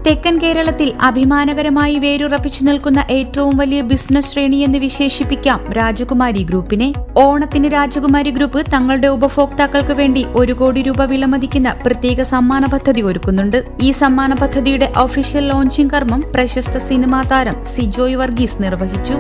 തെക്കൻ കേരളത്തിൽ അഭിമാനകരമായി വേരുറപ്പിച്ചു നിൽക്കുന്ന ഏറ്റവും വലിയ ബിസിനസ് ശ്രേണിയെന്ന് വിശേഷിപ്പിക്കാം രാജകുമാരി ഗ്രൂപ്പിനെ ഓണത്തിന് രാജകുമാരി ഗ്രൂപ്പ് തങ്ങളുടെ ഉപഭോക്താക്കൾക്ക് വേണ്ടി ഒരു കോടി രൂപ വിലമതിക്കുന്ന പ്രത്യേക സമ്മാന പദ്ധതി ഒരുക്കുന്നുണ്ട് ഈ സമ്മാന പദ്ധതിയുടെ ഒഫീഷ്യൽ ലോഞ്ചിംഗ് കർമ്മം പ്രശസ്ത സിനിമാ താരം സിജോയ് വർഗീസ് നിർവഹിച്ചു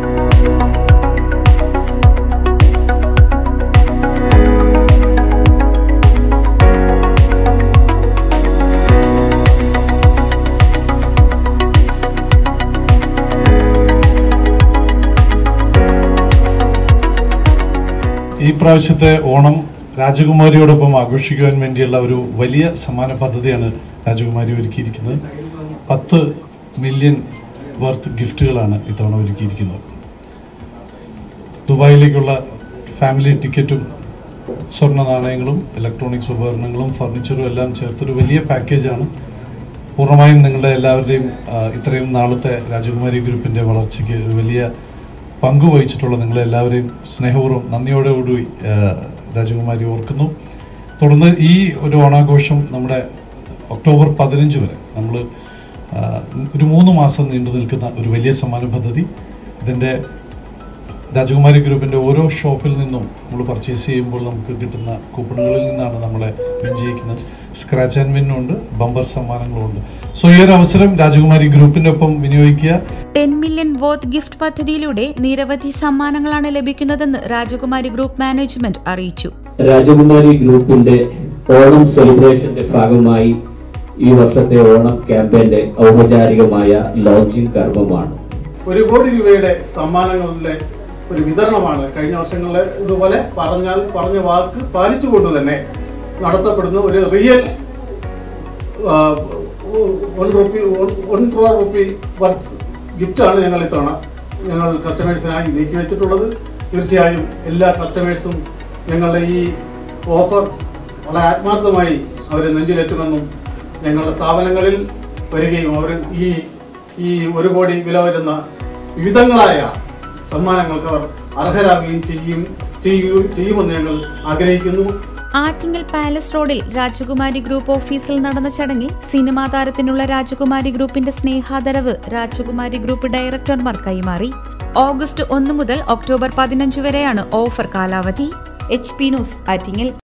ഈ പ്രാവശ്യത്തെ ഓണം രാജകുമാരിയോടൊപ്പം ആഘോഷിക്കുവാൻ വേണ്ടിയുള്ള ഒരു വലിയ സമ്മാന പദ്ധതിയാണ് രാജകുമാരി ഒരുക്കിയിരിക്കുന്നത് പത്ത് മില്യൺ വർത്ത് ഗിഫ്റ്റുകളാണ് ഇത്തവണ ഒരുക്കിയിരിക്കുന്നത് ദുബായിലേക്കുള്ള ഫാമിലി ടിക്കറ്റും സ്വർണ്ണ നാണയങ്ങളും ഇലക്ട്രോണിക്സ് ഉപകരണങ്ങളും ഫർണിച്ചറും എല്ലാം ചേർത്തൊരു വലിയ പാക്കേജാണ് പൂർണ്ണമായും നിങ്ങളുടെ എല്ലാവരുടെയും ആ, ഇത്രയും നാളത്തെ രാജകുമാരി ഗ്രൂപ്പിൻ്റെ വളർച്ചയ്ക്ക് ഒരു വലിയ പങ്ക് വഹിച്ചിട്ടുള്ള നിങ്ങളെല്ലാവരെയും സ്നേഹപൂർവ്വം നന്ദിയോടുകൂടി ആ, രാജകുമാരി ഓർക്കുന്നു തുടർന്ന് ഈ ഒരു ഓണാഘോഷം നമ്മുടെ ഒക്ടോബർ പതിനഞ്ച് വരെ നമ്മൾ ഒരു മൂന്ന് മാസം നീണ്ടു നിൽക്കുന്ന ഒരു വലിയ സമ്മാന പദ്ധതി ഇതിൻ്റെ രാജകുമാരി ഗ്രൂപ്പിൻ്റെ ഓരോ ഷോപ്പിൽ നിന്നും നമ്മൾ പർച്ചേസ് ചെയ്യുമ്പോൾ നമുക്ക് കിട്ടുന്ന കൂപ്പണുകളിൽ നിന്നാണ് നമ്മളെ വിൻ ചെയ്യിക്കുന്നത് സ്ക്രാച്ച് ആൻഡ് വിന്നുണ്ട് ബമ്പർ സമ്മാനങ്ങളുണ്ട് സോ ഈ ഒരു അവസരം രാജകുമാരി ഗ്രൂപ്പിൻ്റെ ഒപ്പം വിനിയോഗിക്കുക ടെൻ മില്യൺ വോത്ത് ഗിഫ്റ്റ് പദ്ധതിയിലൂടെ നിരവധി സമ്മാനങ്ങളാണ് ലഭിക്കുന്നതെന്ന് രാജകുമാരി ഗ്രൂപ്പ് മാനേജ്മെന്റ് അറിയിച്ചു രാജകുമാരി ഗ്രൂപ്പിന്റെ ഓണം സെലിബ്രേഷന്റെ ഭാഗമായി ഈ വർഷത്തെ ഓണം ക്യാമ്പയിന്റെ ഔപചാരികമായ ലോഞ്ചിങ് കർമ്മമാണ് ഒരു കോടി രൂപയുടെ സമ്മാനങ്ങളുടെ ഒരു വിതരണമാണ് കഴിഞ്ഞ വർഷങ്ങളിലെ ഇതുപോലെ പറഞ്ഞാൽ പറഞ്ഞ വാക്ക് പാലിച്ചുകൊണ്ട് തന്നെ നടത്തപ്പെടുന്ന ഒരു real one rupee one crore rupee worth ഗിഫ്റ്റാണ് ഞങ്ങൾ ഇത്തവണ ഞങ്ങൾ കസ്റ്റമേഴ്സിനായി നീക്കി വെച്ചിട്ടുള്ളത് തീർച്ചയായും എല്ലാ കസ്റ്റമേഴ്സും ഞങ്ങളുടെ ഈ ഓഫർ വളരെ ആത്മാർത്ഥമായി അവരെ നെഞ്ചിലേറ്റുമെന്നും ഞങ്ങളുടെ സ്ഥാപനങ്ങളിൽ വരികയും അവർ ഈ ഈ ഒരു കോടി വില വരുന്ന വിവിധങ്ങളായ സമ്മാനങ്ങൾക്ക് അവർ അർഹരാകുകയും ചെയ്യും ചെയ്യുകയും ചെയ്യുമെന്ന് ഞങ്ങൾ ആഗ്രഹിക്കുന്നു ആറ്റിങ്ങൽ പാലസ് റോഡിൽ രാജകുമാരി ഗ്രൂപ്പ് ഓഫീസിൽ നടന്ന ചടങ്ങിൽ സിനിമാ താരത്തിനുള്ള രാജകുമാരി ഗ്രൂപ്പിന്റെ സ്നേഹാദരവ് രാജകുമാരി ഗ്രൂപ്പ് ഡയറക്ടർമാർ കൈമാറി ഓഗസ്റ്റ് ഒന്ന് മുതൽ ഒക്ടോബർ പതിനഞ്ച് വരെയാണ് ഓഫർ കാലാവധി എച്ച് പി ന്യൂസ് ആറ്റിങ്ങൽ